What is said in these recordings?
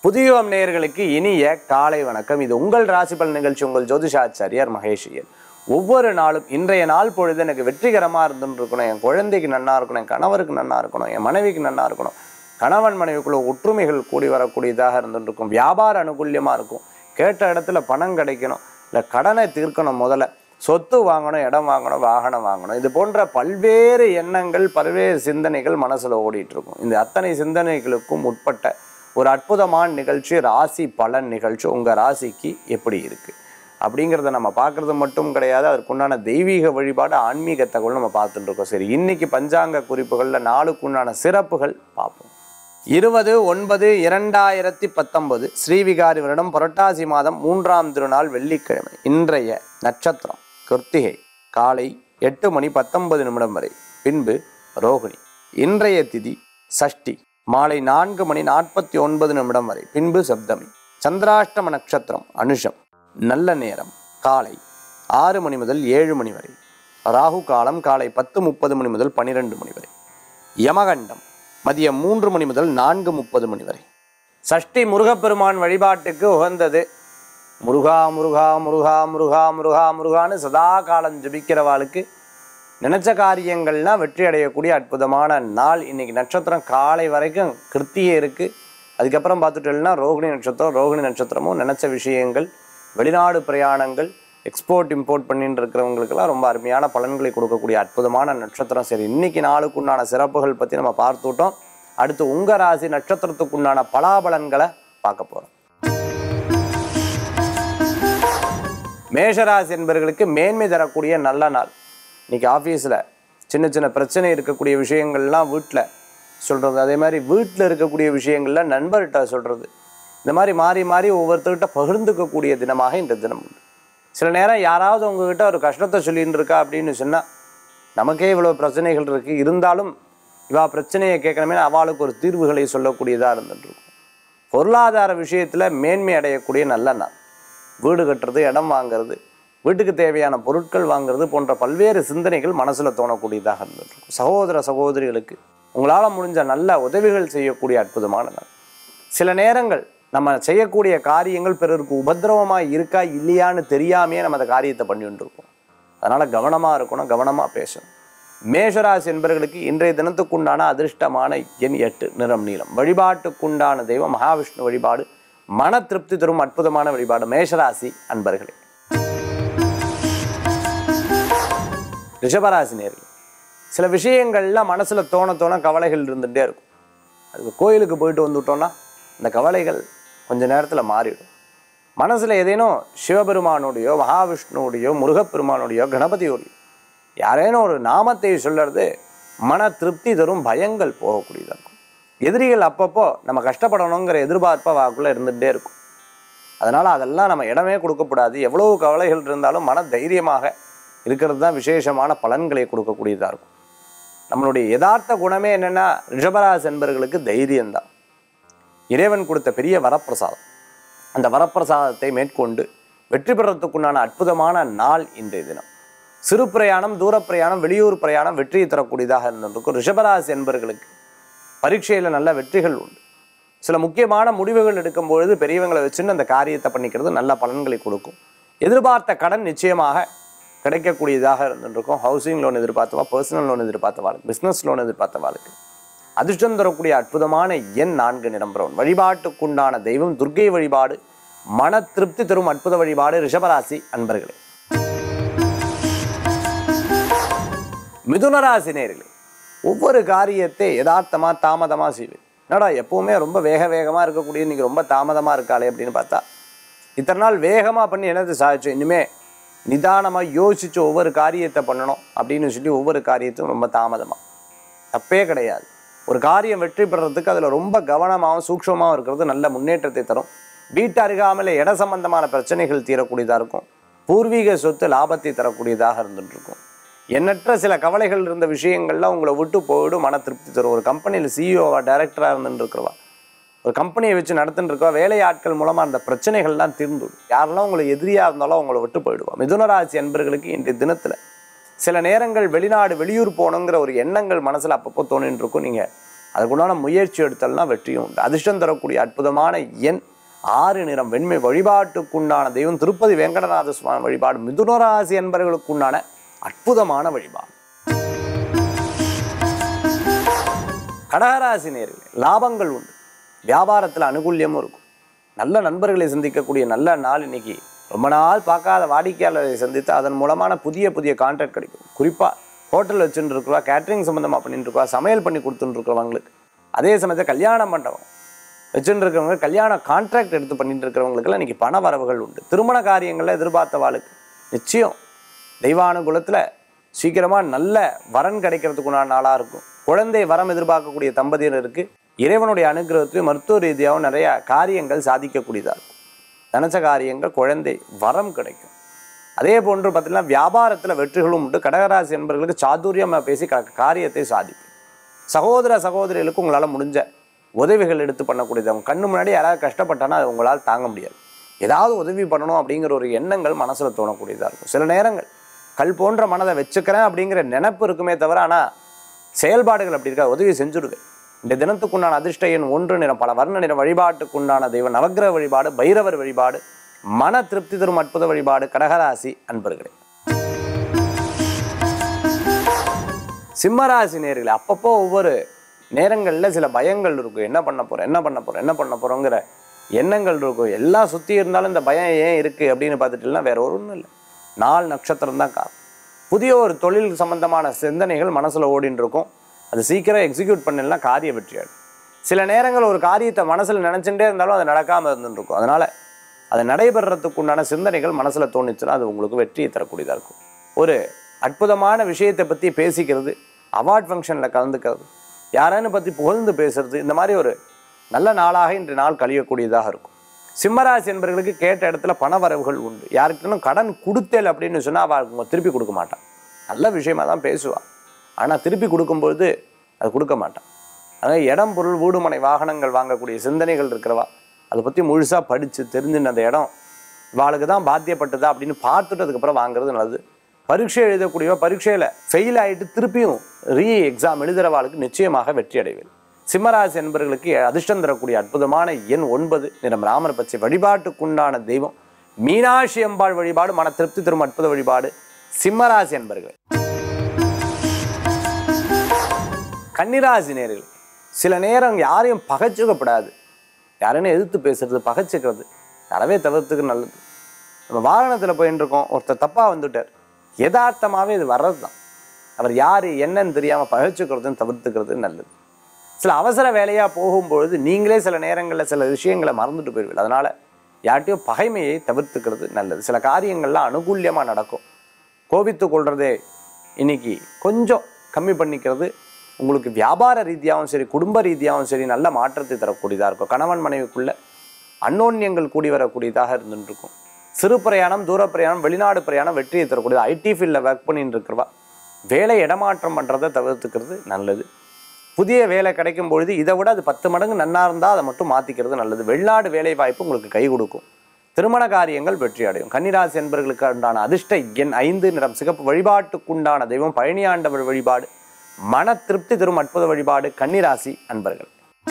புதியுகம் நேயர்களுக்கு இனிய காலை வணக்கம் இது உங்கள் ராசிபல் நிகழ்ச்சி உங்கள் ஜோதிஷாச்சாரியார் மகேஷியன் ஒவ்வொரு நாளும் இன்றைய நாள் பொழுது எனக்கு வெற்றிகரமாக இருந்துன்னு இருக்கணும் என் குழந்தைக்கு நன்னா இருக்கணும் என் கணவருக்கு நன்னா இருக்கணும் என் மனைவிக்கு நன்னா இருக்கணும் கணவன் மனைவிக்குள்ள ஒற்றுமைகள் கூடி வரக்கூடியதாக இருந்துட்டு இருக்கும் வியாபார அனுகூல்யமாக இருக்கும் கேட்ட இடத்துல பணம் கிடைக்கணும் இல்லை கடனை தீர்க்கணும் முதல்ல சொத்து வாங்கணும் இடம் வாங்கணும் வாகனம் வாங்கணும் இது போன்ற பல்வேறு எண்ணங்கள் பல்வேறு சிந்தனைகள் மனசுல ஓடிட்டு இருக்கும் இந்த அத்தனை சிந்தனைகளுக்கும் உட்பட்ட ஒரு அற்புதமான நிகழ்ச்சி ராசி பலன் நிகழ்ச்சி உங்க ராசிக்கு எப்படி இருக்கு அப்படிங்கிறத நம்ம பார்க்கறது மட்டும் கிடையாது அதற்குண்டான தெய்வீக வழிபாடு ஆன்மீக தகவல் நம்ம பார்த்துட்டு இருக்கோம் சரி இன்னைக்கு பஞ்சாங்க குறிப்புகள்ல நாளுக்குண்டான சிறப்புகள் பார்ப்போம் இருபது ஒன்பது இரண்டாயிரத்தி பத்தொன்பது ஸ்ரீவிகாரி வருடம் புரட்டாசி மாதம் மூன்றாம் திருநாள் வெள்ளிக்கிழமை இன்றைய நட்சத்திரம் கிருத்திகை காலை எட்டு மணி பத்தொன்பது நிமிடம் வரை பின்பு ரோகிணி இன்றைய திதி சஷ்டி மாலை நான்கு மணி நாற்பத்தி ஒன்பது நிமிடம் வரை பின்பு சப்தமி சந்திராஷ்டம நட்சத்திரம் அனுஷம் நல்ல நேரம் காலை ஆறு மணி முதல் ஏழு மணி வரை ராகு காலம் காலை பத்து முப்பது மணி முதல் பன்னிரெண்டு மணி வரை யமகண்டம் மதியம் மூன்று மணி முதல் நான்கு முப்பது மணி வரை சஷ்டி முருகப்பெருமான் வழிபாட்டுக்கு உகந்தது முருகா முருகா முருகா முருகா முருகா முருகான்னு சதா காலம் ஜபிக்கிறவாளுக்கு நினைச்ச காரியங்கள்லாம் வெற்றி அடையக்கூடிய அற்புதமான நாள் இன்னைக்கு நட்சத்திரம் காலை வரைக்கும் கிருத்தியே இருக்கு அதுக்கப்புறம் பார்த்துட்டோம்னா ரோகிணி நட்சத்திரம் ரோகிணி நட்சத்திரமும் நினைச்ச விஷயங்கள் வெளிநாடு பிரயாணங்கள் எக்ஸ்போர்ட் இம்போர்ட் பண்ணிட்டு இருக்கிறவங்களுக்கெல்லாம் ரொம்ப அருமையான பலன்களை கொடுக்கக்கூடிய அற்புதமான நட்சத்திரம் சரி இன்னைக்கு நாளுக்குண்டான சிறப்புகள் பற்றி நம்ம பார்த்துட்டோம் அடுத்து உங்க ராசி நட்சத்திரத்துக்குண்டான பலாபலன்களை பார்க்க போறோம் மேஷராசி என்பவர்களுக்கு மேன்மை தரக்கூடிய நல்ல நாள் இன்னைக்கு ஆஃபீஸில் சின்ன சின்ன பிரச்சனை இருக்கக்கூடிய விஷயங்கள்லாம் வீட்டில் சொல்கிறது அதே மாதிரி வீட்டில் இருக்கக்கூடிய விஷயங்கள்ல நண்பர்கிட்ட சொல்கிறது இந்த மாதிரி மாறி மாறி ஒவ்வொருத்தர்கிட்ட பகிர்ந்துக்கக்கூடிய தினமாக இந்த தினம் உண்டு சில நேரம் யாராவது உங்ககிட்ட ஒரு கஷ்டத்தை சொல்லிட்டு இருக்கா அப்படின்னு சொன்னால் நமக்கே இவ்வளோ பிரச்சனைகள் இருக்குது இருந்தாலும் இவா பிரச்சனையை கேட்கணுமே அவளுக்கு ஒரு தீர்வுகளை சொல்லக்கூடியதாக இருந்துட்டு இருக்கும் பொருளாதார விஷயத்தில் மேன்மை அடையக்கூடிய நல்ல நாள் வீடு கட்டுறது இடம் வாங்குறது வீட்டுக்கு தேவையான பொருட்கள் வாங்குறது போன்ற பல்வேறு சிந்தனைகள் மனசில் தோணக்கூடியதாக இருந்துட்டு இருக்கும் சகோதர சகோதரிகளுக்கு உங்களால் முடிஞ்ச நல்ல உதவிகள் செய்யக்கூடிய அற்புதமான நாள் சில நேரங்கள் நம்ம செய்யக்கூடிய காரியங்கள் பிறருக்கு உபத்திரவமாக இருக்கா இல்லையான்னு தெரியாமையே நம்ம அந்த காரியத்தை பண்ணிட்டு இருக்கோம் அதனால் கவனமாக இருக்கணும் கவனமாக பேசணும் மேஷராசி என்பவர்களுக்கு இன்றைய தினத்துக்குண்டான அதிர்ஷ்டமான எண் எட்டு நிறம் நீளம் வழிபாட்டுக்குண்டான தெய்வம் மகாவிஷ்ணு வழிபாடு மன திருப்தி தரும் அற்புதமான வழிபாடு மேஷராசி அன்பர்களே ரிஷபராசி நேர்கள் சில விஷயங்கள்லாம் மனசில் தோண தோண கவலைகள் இருந்துகிட்டே இருக்கும் அதுக்கு கோயிலுக்கு போயிட்டு வந்துவிட்டோம்னா இந்த கவலைகள் கொஞ்ச நேரத்தில் மாறிடும் மனசில் ஏதேனும் சிவபெருமானுடையோ மகாவிஷ்ணுவுடையோ முருகப்பெருமானுடையோ கணபதியோடையோ யாரேனும் ஒரு நாமத்தை சொல்றது மன திருப்தி தரும் பயங்கள் போகக்கூடியதாக இருக்கும் எதிரிகள் அப்பப்போ நம்ம கஷ்டப்படணுங்கிற எதிர்பார்ப்பை வாக்குள்ளே இருந்துகிட்டே இருக்கும் அதனால் அதெல்லாம் நம்ம இடமே கொடுக்கக்கூடாது எவ்வளவு கவலைகள் இருந்தாலும் மன தைரியமாக இருக்கிறது தான் விசேஷமான பலன்களை கொடுக்கக்கூடியதாக இருக்கும் நம்மளுடைய யதார்த்த குணமே என்னென்னா ரிஷபராசி என்பவர்களுக்கு தைரியம்தான் இறைவன் கொடுத்த பெரிய வரப்பிரசாதம் அந்த வரப்பிரசாதத்தை மேற்கொண்டு வெற்றி பெறத்துக்குண்டான அற்புதமான நாள் இன்றைய தினம் சிறு பிரயாணம் தூர பிரயாணம் வெளியூர் பிரயாணம் வெற்றியை தரக்கூடியதாக இருந்திருக்கும் ரிஷபராசி என்பவர்களுக்கு பரீட்சையில் நல்ல வெற்றிகள் உண்டு சில முக்கியமான முடிவுகள் எடுக்கும் பொழுது பெரியவங்களை வச்சுன்னு அந்த காரியத்தை பண்ணிக்கிறது நல்ல பலன்களை கொடுக்கும் எதிர்பார்த்த கடன் நிச்சயமாக கிடைக்கக்கூடியதாக இருந்திருக்கும் ஹவுசிங் லோன் எதிர்பார்த்தவா பர்சனல் லோன் எதிர்பார்த்தவாளுக்கு பிஸ்னஸ் லோன் எதிர்பார்த்தவாளுக்கு அதிர்ஷ்டம் தரக்கூடிய அற்புதமான எண் நான்கு நிரம்புறவன் வழிபாட்டுக்குண்டான தெய்வம் துர்க்கை வழிபாடு மன திருப்தி தரும் அற்புத வழிபாடு ரிஷபராசி அன்பர்களே மிதுனராசி நேர்களே ஒவ்வொரு காரியத்தை யதார்த்தமாக தாமதமாக செய்வேன் என்னடா எப்பவுமே ரொம்ப வேக வேகமாக இருக்கக்கூடிய இன்னைக்கு ரொம்ப தாமதமாக இருக்காளே அப்படின்னு பார்த்தா இத்தனை நாள் வேகமாக பண்ணி என்னது சாதிச்சோம் இனிமே நிதானமாக யோசிச்சு ஒவ்வொரு காரியத்தை பண்ணணும் அப்படின்னு சொல்லி ஒவ்வொரு காரியத்தையும் ரொம்ப தாமதமாக தப்பே கிடையாது ஒரு காரியம் வெற்றி பெறறதுக்கு அதில் ரொம்ப கவனமாகவும் சூக்ஷமாகவும் இருக்கிறது நல்ல முன்னேற்றத்தை தரும் வீட்டு அருகாமையில் இட சம்பந்தமான பிரச்சனைகள் தீரக்கூடியதாக இருக்கும் பூர்வீக சொத்து லாபத்தை தரக்கூடியதாக இருந்துட்டு இருக்கும் எண்ணற்ற சில கவலைகள் இருந்த விஷயங்கள்லாம் உங்களை விட்டு போயிடும் மன திருப்தி தரும் ஒரு கம்பெனியில் சிஇஓவா டைரக்டராக இருந்துட்டு இருக்கிறவா ஒரு கம்பெனியை வச்சு நடந்துட்டு இருக்கா வேலையாட்கள் மூலமாக அந்த பிரச்சனைகள்லாம் தீர்ந்துடும் யாரெல்லாம் உங்களை எதிரியாக இருந்தாலும் அவங்கள விட்டு போயிடுவா மிதுனராசி என்பர்களுக்கு இன்றைய தினத்தில் சில நேரங்கள் வெளிநாடு வெளியூர் போகணுங்கிற ஒரு எண்ணங்கள் மனசில் அப்பப்போ தோணிட்டு இருக்கும் நீங்கள் அதுக்குண்டான முயற்சி எடுத்தல்னா வெற்றியும் உண்டு அதிர்ஷ்டம் தரக்கூடிய அற்புதமான எண் ஆறு நிறம் வெண்மை வழிபாட்டுக்குண்டான தெய்வம் திருப்பதி வெங்கடநாத சுவாமி வழிபாடு மிதுனராசி என்பவர்களுக்குண்டான அற்புதமான வழிபாடு கடகராசி நேர்களே லாபங்கள் உண்டு வியாபாரத்தில் அனுகூல்யமும் இருக்கும் நல்ல நண்பர்களை சந்திக்கக்கூடிய நல்ல நாள் இன்னைக்கு ரொம்ப நாள் பார்க்காத வாடிக்கையாளரை சந்தித்து அதன் மூலமான புதிய புதிய கான்ட்ராக்ட் கிடைக்கும் குறிப்பாக ஹோட்டல் வச்சுட்டு இருக்கிறவா கேட்ரிங் சம்மந்தமாக பண்ணிட்டு இருக்கவா சமையல் பண்ணி கொடுத்துட்டு இருக்கிறவங்களுக்கு அதே சமயத்தில் கல்யாண மண்டபம் வச்சுட்டு இருக்கிறவங்க கல்யாண கான்ட்ராக்ட் எடுத்து பண்ணிட்டு இருக்கிறவங்களுக்கெல்லாம் இன்னைக்கு பண வரவுகள் உண்டு திருமண காரியங்களில் எதிர்பார்த்த வாளுக்கு நிச்சயம் தெய்வானுகுலத்தில் சீக்கிரமாக நல்ல வரன் கிடைக்கிறதுக்குண்டான நாளாக இருக்கும் குழந்தை வரம் எதிர்பார்க்கக்கூடிய தம்பதியினருக்கு இறைவனுடைய அனுகிரகத்திலையும் மருத்துவ ரீதியாகவும் நிறைய காரியங்கள் சாதிக்கக்கூடியதாக இருக்கும் நினச்ச காரியங்கள் குழந்தை வரம் கிடைக்கும் அதே போன்று பார்த்தீங்கன்னா வியாபாரத்தில் வெற்றிகளும் உண்டு கடகராசி என்பவர்களுக்கு சாதுரியமாக பேசி க காரியத்தை சாதிக்கும் சகோதர சகோதரிகளுக்கு உங்களால் முடிஞ்ச உதவிகள் எடுத்து பண்ணக்கூடியது அவங்க கண்ணு முன்னாடி யாராவது கஷ்டப்பட்டானா அது உங்களால் தாங்க முடியாது ஏதாவது உதவி பண்ணணும் அப்படிங்கிற ஒரு எண்ணங்கள் மனசில் தோணக்கூடியதாக இருக்கும் சில நேரங்கள் கல் போன்ற மனதை வச்சுக்கிறேன் அப்படிங்கிற நினைப்பு இருக்குமே தவிர ஆனால் செயல்பாடுகள் அப்படி இருக்கா உதவி செஞ்சுடுது இந்த தினத்துக்குண்டான அதிர்ஷ்ட எண் ஒன்று நிறம் பல வர்ண நிற வழிபாட்டுக்குண்டான தெய்வம் நவக்கிரக வழிபாடு பைரவர் வழிபாடு மன திருப்தி தரும் அற்புத வழிபாடு கடகராசி அன்பர்களே சிம்மராசி நேர்களே அப்பப்போ ஒவ்வொரு நேரங்களில் சில பயங்கள் இருக்கும் என்ன பண்ண போகிறோம் என்ன பண்ண போகிறோம் என்ன பண்ண போகிறோங்கிற எண்ணங்கள் இருக்கும் எல்லாம் சுற்றி இருந்தாலும் இந்த பயம் ஏன் இருக்குது அப்படின்னு பார்த்துட்டுலாம் வேற ஒன்றும் இல்லை நாலு நட்சத்திரம் தான் காரணம் புதிய ஒரு தொழில் சம்பந்தமான சிந்தனைகள் மனசில் ஓடின்னு இருக்கும் அது சீக்கிரம் எக்ஸிக்யூட் பண்ணலாம் காரிய வெற்றியாடும் சில நேரங்கள் ஒரு காரியத்தை மனசில் நினச்சிட்டே இருந்தாலும் அது நடக்காமல் இருந்துட்டு இருக்கும் அதனால் அது நடைபெறத்துக்கு உண்டான சிந்தனைகள் மனசில் தோணுச்சுன்னா அது உங்களுக்கு வெற்றியை தரக்கூடியதாக இருக்கும் ஒரு அற்புதமான விஷயத்தை பற்றி பேசிக்கிறது அவார்ட் ஃபங்க்ஷனில் கலந்துக்கிறது யாரான்னு பற்றி புகழ்ந்து பேசுறது இந்த மாதிரி ஒரு நல்ல நாளாக இன்று நாள் கழியக்கூடியதாக இருக்கும் சிம்மராசி என்பவர்களுக்கு கேட்ட இடத்துல பண வரவுகள் உண்டு யாருக்கிட்டனும் கடன் கொடுத்தேல் அப்படின்னு சொன்னால் அவள் அவங்க திருப்பி கொடுக்க மாட்டான் நல்ல விஷயமா தான் பேசுவாள் ஆனால் திருப்பி கொடுக்கும்பொழுது அது கொடுக்க மாட்டான் அதனால் இடம் பொருள் வீடுமனை வாகனங்கள் வாங்கக்கூடிய சிந்தனைகள் இருக்கிறவா அதை பற்றி முழுசாக படித்து தெரிஞ்சுன்னு அந்த இடம் இவாளுக்கு தான் பாத்தியப்பட்டதா அப்படின்னு பார்த்துட்டு அதுக்கப்புறம் வாங்குறது நல்லது பரீட்சை எழுதக்கூடியவா பரீட்சையில் ஃபெயில் ஆகிட்டு திருப்பியும் ரீ எக்ஸாம் எழுதுகிறவாளுக்கு நிச்சயமாக வெற்றி அடைவேன் சிம்மராசி என்பவர்களுக்கு அதிர்ஷ்டம் தரக்கூடிய அற்புதமான எண் ஒன்பது நிறம் ராமர் பச்சை வழிபாட்டுக்குண்டான தெய்வம் மீனாட்சி அம்பாள் வழிபாடு மன திருப்தி தரும் அற்புத வழிபாடு சிம்மராசி என்பர்கள் கன்னிராசி நேர்களே சில நேரம் யாரையும் பகைச்சுக்கப்படாது யாரையும் எதிர்த்து பேசுறது பகைச்சிக்கிறது அறவே தவிர்த்துக்கு நல்லது நம்ம வாகனத்தில் போயின்னு இருக்கோம் ஒருத்தர் தப்பாக வந்துட்டார் யதார்த்தமாகவே இது வர்றது தான் அவர் யார் என்னன்னு தெரியாமல் பகைச்சுக்கிறதுன்னு தவிர்த்துக்கிறது நல்லது சில அவசர வேலையாக போகும்பொழுது நீங்களே சில நேரங்களில் சில விஷயங்களை மறந்துட்டு போயிடுவீங்க அதனால் யார்கிட்டயும் பகைமையை தவிர்த்துக்கிறது நல்லது சில காரியங்கள்லாம் அனுகூல்யமாக நடக்கும் கோபித்து கொள்றதே இன்னைக்கு கொஞ்சம் கம்மி பண்ணிக்கிறது உங்களுக்கு வியாபார ரீதியாகவும் சரி குடும்ப ரீதியாகவும் சரி நல்ல மாற்றத்தை தரக்கூடியதாக இருக்கும் கணவன் மனைவிக்குள்ள அன்னோன்யங்கள் கூடி வரக்கூடியதாக இருந்துட்டு இருக்கும் சிறு பிரயாணம் தூர பிரயாணம் வெளிநாடு பிரயாணம் வெற்றியை தரக்கூடியது ஐடி ஃபீல்டில் ஒர்க் பண்ணிட்டு இருக்கிறவா வேலை இடமாற்றம் பண்ணுறதை தவிர்த்துக்கிறது நல்லது புதிய வேலை கிடைக்கும் பொழுது இதை விட அது பத்து மடங்கு நன்னா இருந்தால் அதை மட்டும் மாற்றிக்கிறது நல்லது வெளிநாடு வேலை வாய்ப்பு உங்களுக்கு கை கொடுக்கும் திருமண காரியங்கள் வெற்றி அடையும் கன்னிராசி என்பவர்களுக்கு உண்டான அதிர்ஷ்ட எண் ஐந்து நிறம் சிகப்பு வழிபாட்டுக்குண்டான தெய்வம் பழனியாண்டவர் வழிபாடு மன திருப்தி தரும் அற்புத வழிபாடு கன்னிராசி அன்பர்கள்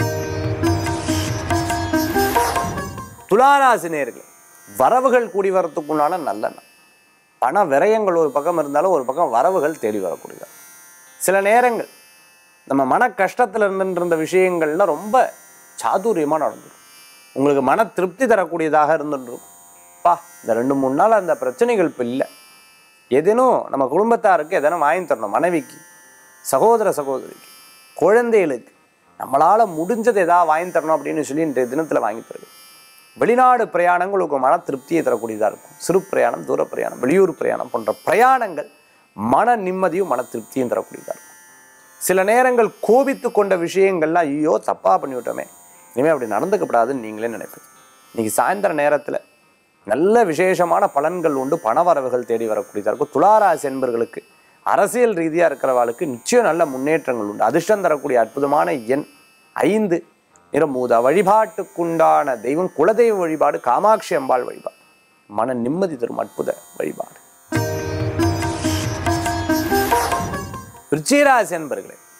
துளாராசி நேர்கள் வரவுகள் கூடி வரத்துக்குண்டான நல்ல நாள் பண விரயங்கள் ஒரு பக்கம் இருந்தாலும் ஒரு பக்கம் வரவுகள் தேடி வரக்கூடியது சில நேரங்கள் நம்ம மன கஷ்டத்தில் இருந்துட்டு இருந்த விஷயங்கள்ல ரொம்ப சாதுரியமாக நடந்துடும் உங்களுக்கு மன திருப்தி தரக்கூடியதாக இருந்துருக்கும் பா இந்த ரெண்டு மூணு நாள் அந்த பிரச்சனைகள் இப்போ இல்லை எதேனும் நம்ம குடும்பத்தாருக்கு எதனும் வாங்கி தரணும் மனைவிக்கு சகோதர சகோதரிக்கு குழந்தைகளுக்கு நம்மளால் முடிஞ்சது எதாவது வாங்கி தரணும் அப்படின்னு சொல்லி இன்றைய தினத்தில் வாங்கி தருது வெளிநாடு பிரயாணங்கள் உங்களுக்கு மன திருப்தியை தரக்கூடியதாக இருக்கும் சிறு பிரயாணம் தூர பிரயாணம் வெளியூர் பிரயாணம் போன்ற பிரயாணங்கள் மன நிம்மதியும் மன திருப்தியும் தரக்கூடியதாக இருக்கும் சில நேரங்கள் கோபித்து கொண்ட விஷயங்கள்லாம் ஐயோ தப்பாக பண்ணிவிட்டோமே இனிமேல் அப்படி நடந்துக்கப்படாதுன்னு நீங்களே நினைப்பீங்க இன்னைக்கு சாயந்தர நேரத்தில் நல்ல விசேஷமான பலன்கள் உண்டு பணவரவுகள் தேடி வரக்கூடியதாக இருக்கும் துளாராசி என்பர்களுக்கு அரசியல் ரீதியாக இருக்கிறவாளுக்கு நிச்சயம் நல்ல முன்னேற்றங்கள் உண்டு அதிர்ஷ்டம் தரக்கூடிய அற்புதமான எண் ஐந்து நிறமூதா வழிபாட்டுக்குண்டான தெய்வம் குலதெய்வ வழிபாடு காமாட்சி அம்பாள் வழிபாடு மன நிம்மதி தரும் அற்புத வழிபாடு விருச்சிகராசி என்பர்களே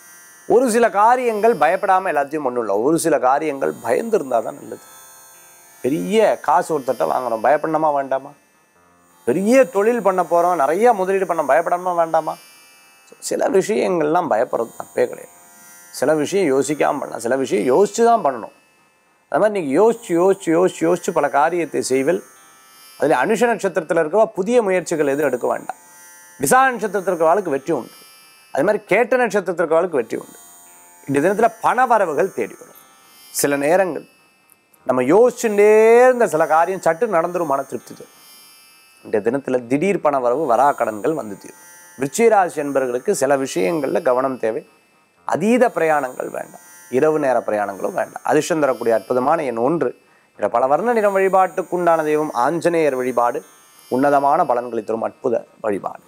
ஒரு சில காரியங்கள் பயப்படாமல் எல்லாத்தையும் ஒன்றும் இல்லை ஒரு சில காரியங்கள் பயந்து இருந்தால் தான் நல்லது பெரிய காசு ஒருத்தட்ட வாங்குறோம் பயப்படணுமா வேண்டாமா பெரிய தொழில் பண்ண போகிறோம் நிறைய முதலீடு பண்ண பயப்படாம வேண்டாமா சில விஷயங்கள்லாம் பயப்படுறது தப்பே கிடையாது சில விஷயம் யோசிக்காமல் பண்ணலாம் சில விஷயம் யோசித்து தான் பண்ணணும் அது மாதிரி நீங்கள் யோசிச்சு யோசிச்சு யோசிச்சு யோசிச்சு பல காரியத்தை செய்வல் அதில் அனுஷ நட்சத்திரத்தில் இருக்கவா புதிய முயற்சிகள் எதுவும் எடுக்க வேண்டாம் விசா நட்சத்திரத்தில் இருக்கிறவாளுக்கு வெற்றி உண்டு அது மாதிரி கேட்ட நட்சத்திரத்தில் இருக்கிறவாளுக்கு வெற்றி உண்டு இந்த தினத்தில் பண வரவுகள் தேடி வரும் சில நேரங்கள் நம்ம யோசிச்சுட்டே இருந்த சில காரியம் சட்டு நடந்துரும் மன திருப்தி தரும் இந்த தினத்தில் திடீர் பண வரவு வராக்கடன்கள் வந்து தீரும் விருச்சிகராசி என்பவர்களுக்கு சில விஷயங்களில் கவனம் தேவை அதீத பிரயாணங்கள் வேண்டாம் இரவு நேர பிரயாணங்களும் வேண்டாம் அதிர்ஷ்டம் தரக்கூடிய அற்புதமான எண் ஒன்று இதில் பல வர்ண நிறம் வழிபாட்டுக்குண்டான தெய்வம் ஆஞ்சநேயர் வழிபாடு உன்னதமான பலன்களை தரும் அற்புத வழிபாடு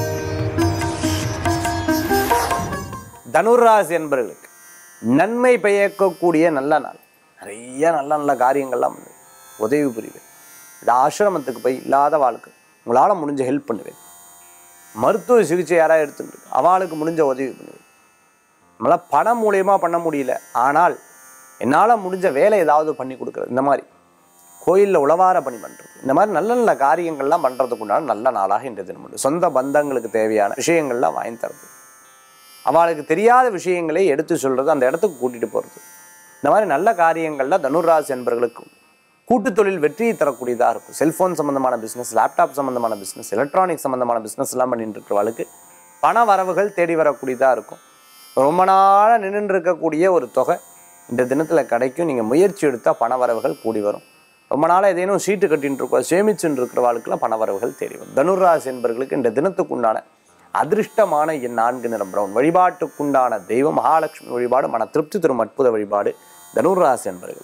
தனுராசி என்பவர்களுக்கு நன்மை பயக்கக்கூடிய நல்ல நாள் நிறைய நல்ல நல்ல காரியங்கள்லாம் பண்ணுவேன் உதவி புரிவேன் இந்த ஆசிரமத்துக்கு போய் இல்லாத வாழ்க்கை உங்களால் முடிஞ்ச ஹெல்ப் பண்ணுவேன் மருத்துவ சிகிச்சை யாராவது எடுத்துட்டு அவளுக்கு முடிஞ்ச உதவி பண்ணுவேன் நம்மளால் பணம் மூலியமா பண்ண முடியல ஆனால் என்னால் முடிஞ்ச வேலை ஏதாவது பண்ணி கொடுக்குறது இந்த மாதிரி கோயிலில் உளவார பணி பண்ணுறது இந்த மாதிரி நல்ல நல்ல காரியங்கள்லாம் பண்ணுறதுக்கு உண்டான நல்ல நாளாக இன்றைய தினம் உண்டு சொந்த பந்தங்களுக்கு தேவையான விஷயங்கள்லாம் வாங்கி தரது அவளுக்கு தெரியாத விஷயங்களை எடுத்து சொல்கிறது அந்த இடத்துக்கு கூட்டிகிட்டு போகிறது இந்த மாதிரி நல்ல காரியங்கள்லாம் தனுராசி என்பவர்களுக்கு உண்டு. கூட்டுத் தொழில் வெற்றியை தரக்கூடியதாக இருக்கும் செல்ஃபோன் சம்மந்தமான பிஸ்னஸ் லேப்டாப் சம்மந்தமான பிஸ்னஸ் எலக்ட்ரானிக் சம்மந்தமான பிஸ்னஸ் எல்லாம் பண்ணிட்டு இருக்கிறவளுக்கு பண வரவுகள் தேடி வரக்கூடியதாக இருக்கும் ரொம்ப நாளாக நின்றுட்டு இருக்கக்கூடிய ஒரு தொகை இந்த தினத்தில் கிடைக்கும் நீங்கள் முயற்சி எடுத்தால் பண வரவுகள் கூடி வரும் ரொம்ப நாளாக ஏதேனும் சீட்டு கட்டின்னு இருக்கோம் சேமிச்சுன்னு இருக்கிறவாளுக்கெல்லாம் பண வரவுகள் தேடி வரும் தனுராசி என்பவர்களுக்கு இந்த தினத்துக்குண்டான அதிர்ஷ்டமான என் நான்கு நிறம் பிரவுன் வழிபாட்டுக்குண்டான தெய்வம் மகாலட்சுமி வழிபாடு மன திருப்தி தரும் அற்புத வழிபாடு தனுராசி என்பவர்களே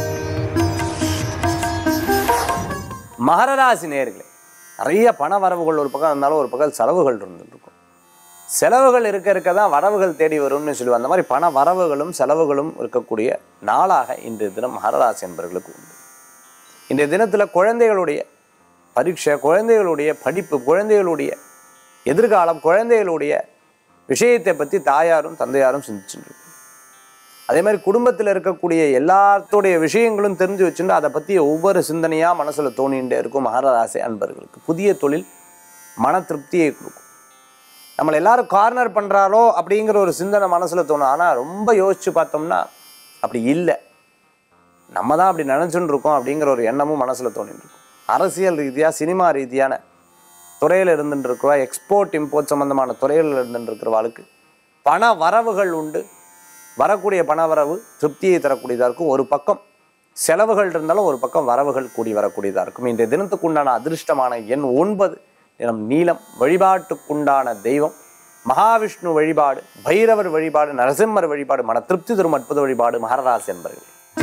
மகர ராசி நேர்களே நிறைய பண வரவுகள் ஒரு பக்கம் இருந்தாலும் ஒரு பக்கம் செலவுகள் இருந்துட்டு இருக்கும் செலவுகள் இருக்க இருக்க தான் வரவுகள் தேடி வரும்னு சொல்லுவோம் அந்த மாதிரி பண வரவுகளும் செலவுகளும் இருக்கக்கூடிய நாளாக இன்றைய தினம் மகர ராசி என்பவர்களுக்கு உண்டு இன்றைய தினத்தில் குழந்தைகளுடைய பரீட்சை குழந்தைகளுடைய படிப்பு குழந்தைகளுடைய எதிர்காலம் குழந்தைகளுடைய விஷயத்தை பற்றி தாயாரும் தந்தையாரும் சிந்திச்சுட்டு இருப்பாங்க. அதே மாதிரி குடும்பத்தில் இருக்கக்கூடிய எல்லாத்துடைய விஷயங்களும் தெரிஞ்சு வச்சுட்டு அதை பற்றி ஒவ்வொரு சிந்தனையாக மனசில் தோணிகிட்டே இருக்கும் மகர ராசி அன்பர்களுக்கு புதிய தொழில் மன திருப்தியை கொடுக்கும் நம்மளை எல்லாரும் கார்னர் பண்ணுறாரோ அப்படிங்கிற ஒரு சிந்தனை மனசில் தோணும் ஆனால் ரொம்ப யோசித்து பார்த்தோம்னா அப்படி இல்லை நம்ம தான் அப்படி நினச்சுட்டு இருக்கோம் அப்படிங்கிற ஒரு எண்ணமும் மனசில் தோணிட்டு இருக்கும் அரசியல் ரீதியாக சினிமா ரீதியான துறையில் இருந்துட்டு இருக்கிறவா எக்ஸ்போர்ட் இம்போர்ட் சம்மந்தமான துறையில் இருந்துட்டு இருக்கிறவாளுக்கு பண வரவுகள் உண்டு வரக்கூடிய பண வரவு திருப்தியை தரக்கூடியதாக இருக்கும் ஒரு பக்கம் செலவுகள் இருந்தாலும் ஒரு பக்கம் வரவுகள் கூடி வரக்கூடியதாக இருக்கும் இன்றைய தினத்துக்குண்டான அதிர்ஷ்டமான எண் ஒன்பது நிறம் நீலம் வழிபாட்டுக்குண்டான தெய்வம் மகாவிஷ்ணு வழிபாடு பைரவர் வழிபாடு நரசிம்மர் வழிபாடு மன திருப்தி தரும் அற்புத வழிபாடு மகராசி என்பர்கள்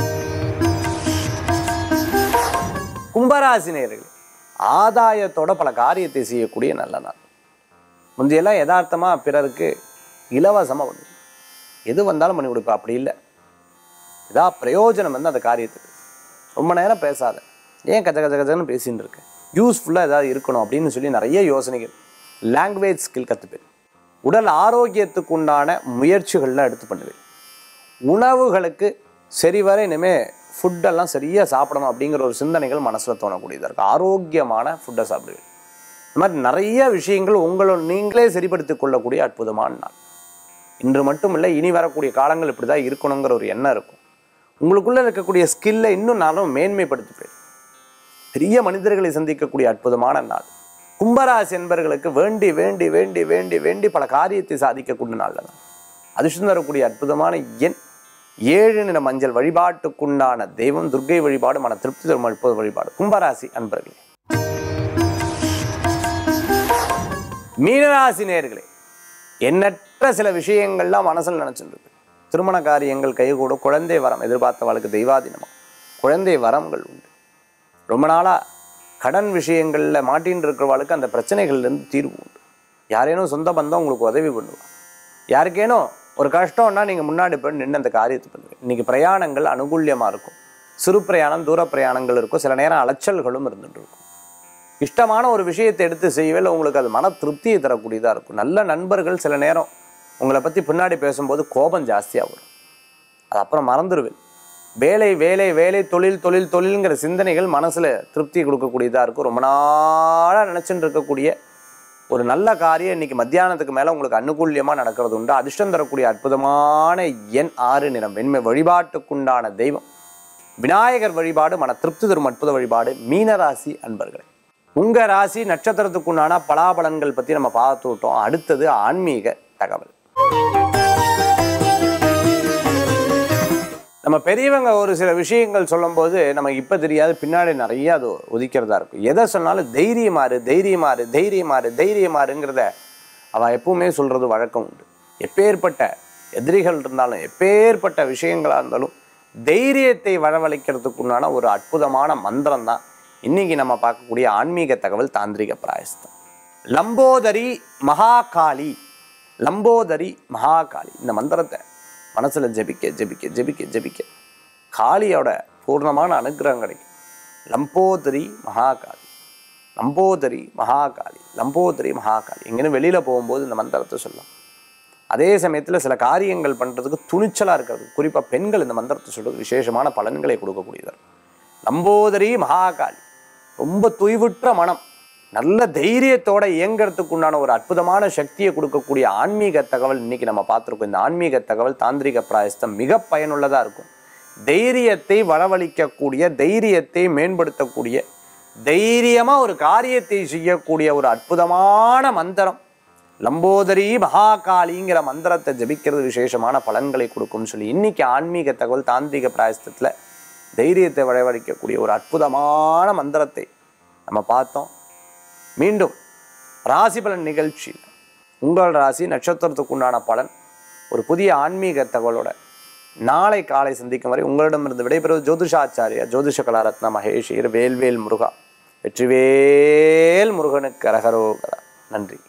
கும்பராசி நேயர்களே ஆதாயத்தோட பல காரியத்தை செய்யக்கூடிய நல்ல நாள் முந்தையெல்லாம் யதார்த்தமாக பிறருக்கு இலவசமாக பண்ணுவோம் எது வந்தாலும் பண்ணி கொடுப்பா அப்படி இல்லை இதா பிரயோஜனம் வந்து அந்த காரியத்துக்கு ரொம்ப நேரம் பேசாத ஏன் கஜ கஜ கஜன்னு பேசின்னு இருக்க யூஸ்ஃபுல்லாக ஏதாவது இருக்கணும் அப்படின்னு சொல்லி நிறைய யோசனைகள் லாங்குவேஜ் ஸ்கில் கற்றுப்பேன் உடல் ஆரோக்கியத்துக்கு உண்டான முயற்சிகள்லாம் எடுத்து பண்ணுவேன் உணவுகளுக்கு சரிவர இனிமேல் ஃபுட்டெல்லாம் சரியாக சாப்பிடணும் அப்படிங்கிற ஒரு சிந்தனைகள் மனசில் தோணக்கூடியதாக இருக்கும் ஆரோக்கியமான ஃபுட்டை சாப்பிடுவேன் இந்த மாதிரி நிறைய விஷயங்கள் உங்களை நீங்களே சரிப்படுத்திக் கொள்ளக்கூடிய அற்புதமான நாள் இன்று மட்டும் இல்லை இனி வரக்கூடிய காலங்கள் இப்படி தான் இருக்கணுங்கிற ஒரு எண்ணம் இருக்கும் உங்களுக்குள்ளே இருக்கக்கூடிய ஸ்கில்லை இன்னும் நாளும் மேன்மைப்படுத்திப்பேன் பெரிய மனிதர்களை சந்திக்கக்கூடிய அற்புதமான நாள் கும்பராசி என்பவர்களுக்கு வேண்டி வேண்டி வேண்டி வேண்டி வேண்டி பல காரியத்தை சாதிக்கக்கூடிய நாள் தான் அதிர்ஷ்டம் தரக்கூடிய அற்புதமான எண் ஏழு நிற மஞ்சள் வழிபாட்டுக்குண்டான தெய்வம் துர்க்கை வழிபாடு மன திருப்தி தரும் அற்புத வழிபாடு கும்பராசி அன்பர்களே மீனராசி நேர்களே எண்ணற்ற சில விஷயங்கள்லாம் மனசில் நினச்சிட்டு இருக்கு திருமண காரியங்கள் கைகூடும் குழந்தை வரம் எதிர்பார்த்தவளுக்கு தெய்வாதீனமா குழந்தை வரங்கள் உண்டு ரொம்ப நாளாக கடன் விஷயங்களில் மாட்டின்னு இருக்கிறவளுக்கு அந்த பிரச்சனைகள்லேருந்து தீர்வு உண்டு யாரேனும் சொந்த பந்தம் உங்களுக்கு உதவி பண்ணுவா யாருக்கேனும் ஒரு கஷ்டம்னா நீங்கள் முன்னாடி போய் நின்று அந்த காரியத்தை பண்ணுவீங்க இன்றைக்கி பிரயாணங்கள் அனுகூல்யமாக இருக்கும் சிறு பிரயாணம் தூர பிரயாணங்கள் இருக்கும் சில நேரம் அலைச்சல்களும் இருந்துட்டு இருக்கும் இஷ்டமான ஒரு விஷயத்தை எடுத்து செய்வேல உங்களுக்கு அது மன திருப்தியை தரக்கூடியதாக இருக்கும் நல்ல நண்பர்கள் சில நேரம் உங்களை பற்றி பின்னாடி பேசும்போது கோபம் ஜாஸ்தியாக வரும் அது அப்புறம் மறந்துடுவேன் வேலை வேலை வேலை தொழில் தொழில் தொழில்ங்கிற சிந்தனைகள் மனசில் திருப்தி கொடுக்கக்கூடியதாக இருக்கும் ரொம்ப நாளாக நினச்சிட்டு இருக்கக்கூடிய ஒரு நல்ல காரியம் இன்னைக்கு மத்தியானத்துக்கு மேலே உங்களுக்கு அனுகூல்யமாக நடக்கிறது உண்டு அதிர்ஷ்டம் தரக்கூடிய அற்புதமான எண் ஆறு நிறம் வெண்மை வழிபாட்டுக்குண்டான தெய்வம் விநாயகர் வழிபாடு மன திருப்தி தரும் அற்புத வழிபாடு மீனராசி அன்பர்களே உங்க ராசி நட்சத்திரத்துக்குண்டான பலாபலன்கள் பத்தி நம்ம பார்த்து விட்டோம் அடுத்தது ஆன்மீக தகவல் நம்ம பெரியவங்க ஒரு சில விஷயங்கள் சொல்லும்போது நமக்கு இப்போ தெரியாது பின்னாடி நிறைய அது உதிக்கிறதா இருக்கும் எதை சொன்னாலும் தைரியமாறு தைரியமாறு தைரியமாறு தைரியமாறுங்கிறத அவள் எப்பவுமே சொல்கிறது வழக்கம் உண்டு எப்பேற்பட்ட எதிரிகள் இருந்தாலும் எப்பேற்பட்ட விஷயங்களாக இருந்தாலும் தைரியத்தை வரவழைக்கிறதுக்குண்டான ஒரு அற்புதமான மந்திரம் தான் இன்னைக்கு நம்ம பார்க்கக்கூடிய ஆன்மீக தகவல் தாந்திரிக பிராயஸ்தம் லம்போதரி மகாகாளி லம்போதரி மகாகாளி இந்த மந்திரத்தை மனசில் ஜெபிக்க ஜெபிக்க ஜெபிக்க ஜெபிக்க காளியோட பூர்ணமான அனுகிரகம் கிடைக்கும் லம்போதரி மகாகாளி லம்போதரி மகாகாளி லம்போதரி மகாகாளி எங்கேன்னு வெளியில் போகும்போது இந்த மந்திரத்தை சொல்லலாம் அதே சமயத்தில் சில காரியங்கள் பண்ணுறதுக்கு துணிச்சலாக இருக்கிறது குறிப்பாக பெண்கள் இந்த மந்திரத்தை சொல்றது விசேஷமான பலன்களை கொடுக்கக்கூடியவர் லம்போதரி மகாகாளி ரொம்ப துய்வுற்ற மனம் நல்ல தைரியத்தோட இயங்கிறதுக்கு உண்டான ஒரு அற்புதமான சக்தியை கொடுக்கக்கூடிய ஆன்மீக தகவல் இன்னைக்கு நம்ம பார்த்துருக்கோம் இந்த ஆன்மீக தகவல் தாந்திரிக பிராயஸ்தம் மிக பயனுள்ளதாக இருக்கும் தைரியத்தை வரவழைக்கக்கூடிய தைரியத்தை மேம்படுத்தக்கூடிய தைரியமாக ஒரு காரியத்தை செய்யக்கூடிய ஒரு அற்புதமான மந்திரம் லம்போதரி மகாகாளிங்கிற மந்திரத்தை ஜபிக்கிறது விசேஷமான பலன்களை கொடுக்கும்னு சொல்லி இன்னைக்கு ஆன்மீக தகவல் தாந்திரிக பிராயஸ்தத்தில் தைரியத்தை வரவழைக்கக்கூடிய ஒரு அற்புதமான மந்திரத்தை நம்ம பார்த்தோம் மீண்டும் ராசி பலன் நிகழ்ச்சி உங்கள் ராசி நட்சத்திரத்துக்கு உண்டான பலன் ஒரு புதிய ஆன்மீக தகவலோட நாளை காலை சந்திக்கும் வரை உங்களிடமிருந்து விடைபெறுவது ஜோதிஷாச்சாரியா ஜோதிஷ கலாரத்ன மகேஷ் வேல்வேல் முருகா வெற்றிவேல் முருகனுக்கு அரகரோகரா நன்றி